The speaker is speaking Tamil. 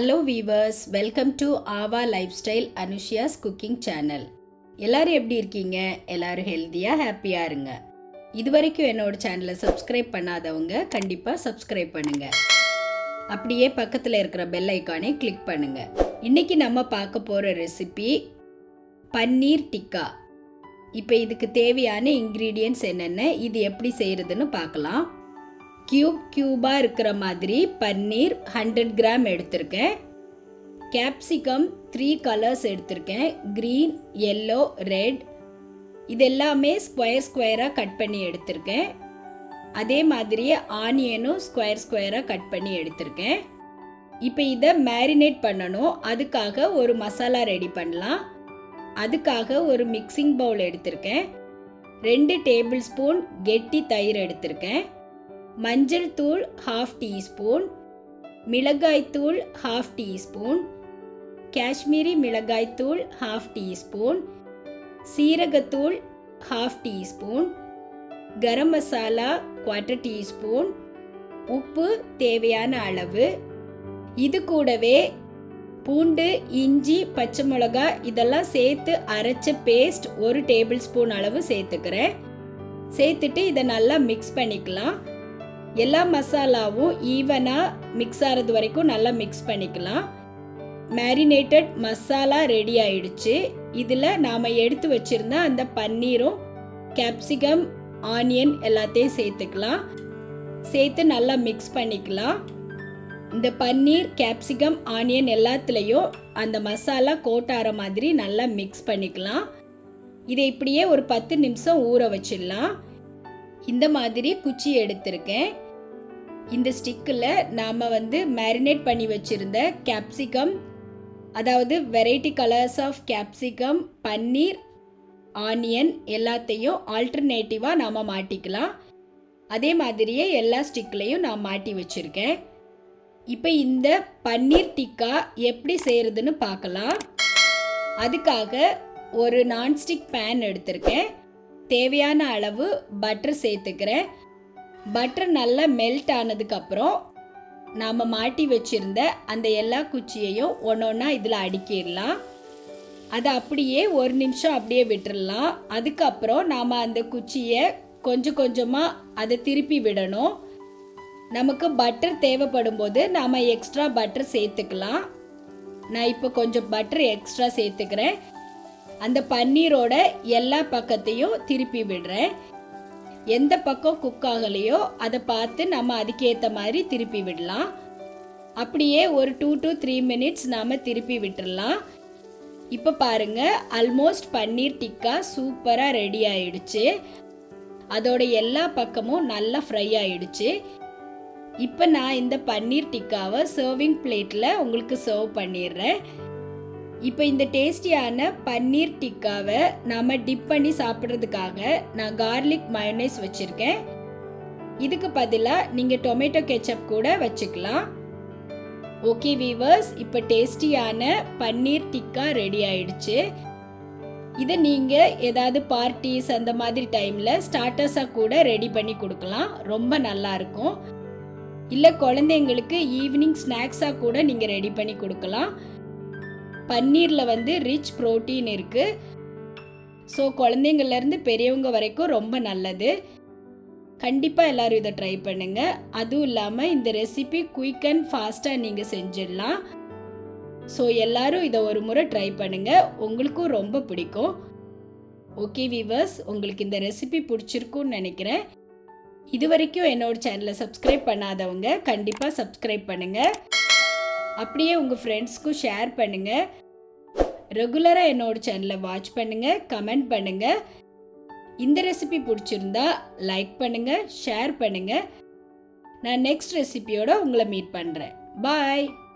hello viewers welcome to our life style Anushiya's cooking channel எல்லாரும் எப்படி இருக்கீங்க எல்லாரும் ஹெல்த்தியாக ஹாப்பியாக இருங்க இது வரைக்கும் என்னோட சேனலை சப்ஸ்கிரைப் பண்ணாதவங்க கண்டிப்பாக சப்ஸ்கிரைப் பண்ணுங்க அப்படியே பக்கத்தில் இருக்கிற பெல் ஐக்கானை கிளிக் பண்ணுங்க இன்னைக்கு நம்ம பார்க்க போகிற ரெசிபி பன்னீர் டிக்கா இப்போ இதுக்கு தேவையான இன்க்ரீடியன்ட்ஸ் என்னென்ன இது எப்படி செய்கிறதுன்னு பார்க்கலாம் கியூப் கியூபாக இருக்கிற மாதிரி பன்னீர் ஹண்ட்ரட் கிராம் எடுத்திருக்கேன் கேப்சிகம் த்ரீ கலர்ஸ் எடுத்திருக்கேன் க்ரீன் எல்லோ ரெட் இது எல்லாமே ஸ்கொயர் ஸ்கொயராக கட் பண்ணி எடுத்திருக்கேன் அதே மாதிரியே ஆனியனும் ஸ்கொயர் ஸ்கொயராக கட் பண்ணி எடுத்திருக்கேன் இப்போ இதை மேரினேட் பண்ணணும் அதுக்காக ஒரு மசாலா ரெடி பண்ணலாம் அதுக்காக ஒரு மிக்சிங் பவுல் எடுத்திருக்கேன் ரெண்டு டேபிள் ஸ்பூன் கெட்டி தயிர் எடுத்திருக்கேன் மஞ்சள் தூள் ஹாஃப் டீஸ்பூன் மிளகாய் தூள் ஹாஃப் டீஸ்பூன் காஷ்மீரி மிளகாய் தூள் ஹாஃப் டீஸ்பூன் சீரகத்தூள் half teaspoon garam masala quarter teaspoon உப்பு தேவையான அளவு இது கூடவே பூண்டு இஞ்சி பச்சை மிளகா இதெல்லாம் சேர்த்து அரைச்ச பேஸ்ட் ஒரு டேபிள் ஸ்பூன் அளவு சேர்த்துக்கிறேன் சேர்த்துட்டு இதை நல்லா மிக்ஸ் பண்ணிக்கலாம் எல்லா மசாலாவும் ஈவனாக மிக்ஸ் ஆகிறது வரைக்கும் நல்லா மிக்ஸ் பண்ணிக்கலாம் மேரினேட்டட் மசாலா ரெடி ஆயிடுச்சு இதில் நாம் எடுத்து வச்சுருந்த அந்த பன்னீரும் கேப்சிகம் ஆனியன் எல்லாத்தையும் சேர்த்துக்கலாம் சேர்த்து நல்லா மிக்ஸ் பண்ணிக்கலாம் இந்த பன்னீர் கேப்சிகம் ஆனியன் எல்லாத்துலேயும் அந்த மசாலா கோட்டார மாதிரி நல்லா மிக்ஸ் பண்ணிக்கலாம் இதை இப்படியே ஒரு பத்து நிமிஷம் ஊற வச்சிடலாம் இந்த மாதிரி குச்சி எடுத்திருக்கேன் இந்த ஸ்டிக்கில் நாம் வந்து மேரினேட் பண்ணி வச்சுருந்த கேப்சிகம் அதாவது variety colours of capsicum paneer onion எல்லாத்தையும் ஆல்டர்னேட்டிவாக நாம் மாட்டிக்கலாம் அதே மாதிரியே எல்லா ஸ்டிக்லையும் நான் மாட்டி வச்சுருக்கேன் இப்போ இந்த பன்னீர் டிக்கா எப்படி செய்கிறதுன்னு பார்க்கலாம் அதுக்காக ஒரு நான்ஸ்டிக் பேன் எடுத்திருக்கேன் தேவையான அளவு பட்டர் சேர்த்துக்கிறேன் பட்டர் நல்லா மெல்ட் ஆனதுக்கப்புறம் நாம் மாட்டி வச்சுருந்த அந்த எல்லா குச்சியையும் ஒன்று ஒன்றா இதில் அடுக்கிடலாம் அதை அப்படியே ஒரு நிமிஷம் அப்படியே விட்டுடலாம் அதுக்கப்புறம் நாம் அந்த குச்சியை கொஞ்சம் கொஞ்சமாக அதை திருப்பி விடணும் நமக்கு பட்டர் தேவைப்படும் போது நாம் எக்ஸ்ட்ரா பட்டர் சேர்த்துக்கலாம் நான் இப்போ கொஞ்சம் பட்டர் எக்ஸ்ட்ரா சேர்த்துக்கிறேன் அந்த பன்னீரோட எல்லா பக்கத்தையும் திருப்பி விடுறேன் எந்த பக்கம் குக் ஆகலையோ அதை பார்த்து நம்ம அதுக்கேற்ற மாதிரி திருப்பி விடலாம் அப்படியே ஒரு டூ டு த்ரீ மினிட்ஸ் நாம் திருப்பி விட்டுடலாம் இப்போ பாருங்க ஆல்மோஸ்ட் பன்னீர் டிக்கா சூப்பராக ரெடி ஆயிடுச்சு அதோட எல்லா பக்கமும் நல்லா ஃப்ரை ஆயிடுச்சு இப்போ நான் இந்த பன்னீர் டிக்காவை சர்விங் பிளேட்டில் உங்களுக்கு சர்வ் பண்ணிடுறேன் இப்போ இந்த டேஸ்டியான பன்னீர் டிக்காவை நாம் டிப் பண்ணி சாப்பிட்றதுக்காக நான் கார்லிக் மயோனைஸ் வச்சுருக்கேன் இதுக்கு பதிலாக நீங்கள் டொமேட்டோ கெச்சப் கூட வச்சுக்கலாம் ஓகே வீவர்ஸ் இப்போ டேஸ்டியான பன்னீர் டிக்கா ரெடி ஆயிடுச்சு இதை நீங்கள் ஏதாவது பார்ட்டிஸ் அந்த மாதிரி டைமில் ஸ்டார்டர்ஸாக கூட ரெடி பண்ணி கொடுக்கலாம் ரொம்ப நல்லாயிருக்கும் இல்லை குழந்தைங்களுக்கு ஈவினிங் ஸ்நாக்ஸாக கூட நீங்கள் ரெடி பண்ணி கொடுக்கலாம் பன்னீரில் வந்து ரிச் ப்ரோட்டீன் இருக்குது ஸோ குழந்தைங்கள்லேருந்து பெரியவங்க வரைக்கும் ரொம்ப நல்லது கண்டிப்பாக எல்லோரும் இதை ட்ரை பண்ணுங்கள் அதுவும் இல்லாமல் இந்த ரெசிபி குயிக் அண்ட் ஃபாஸ்ட்டாக நீங்கள் செஞ்சிடலாம் ஸோ எல்லாரும் இதை ஒரு முறை ட்ரை பண்ணுங்கள் உங்களுக்கும் ரொம்ப பிடிக்கும் ஓகே வீவர்ஸ் உங்களுக்கு இந்த ரெசிபி பிடிச்சிருக்குன்னு நினைக்கிறேன் இது வரைக்கும் என்னோட சேனலை சப்ஸ்கிரைப் பண்ணாதவங்க கண்டிப்பாக சப்ஸ்கிரைப் பண்ணுங்கள் அப்படியே உங்கள் ஃப்ரெண்ட்ஸ்க்கும் ஷேர் பண்ணுங்கள் ரெகுலராக என்னோட சேனலை வாட்ச் பண்ணுங்கள் கமெண்ட் பண்ணுங்கள் இந்த ரெசிபி பிடிச்சிருந்தா லைக் பண்ணுங்கள் ஷேர் பண்ணுங்கள் நான் நெக்ஸ்ட் ரெசிபியோட உங்களை மீட் பண்ணுறேன் பாய்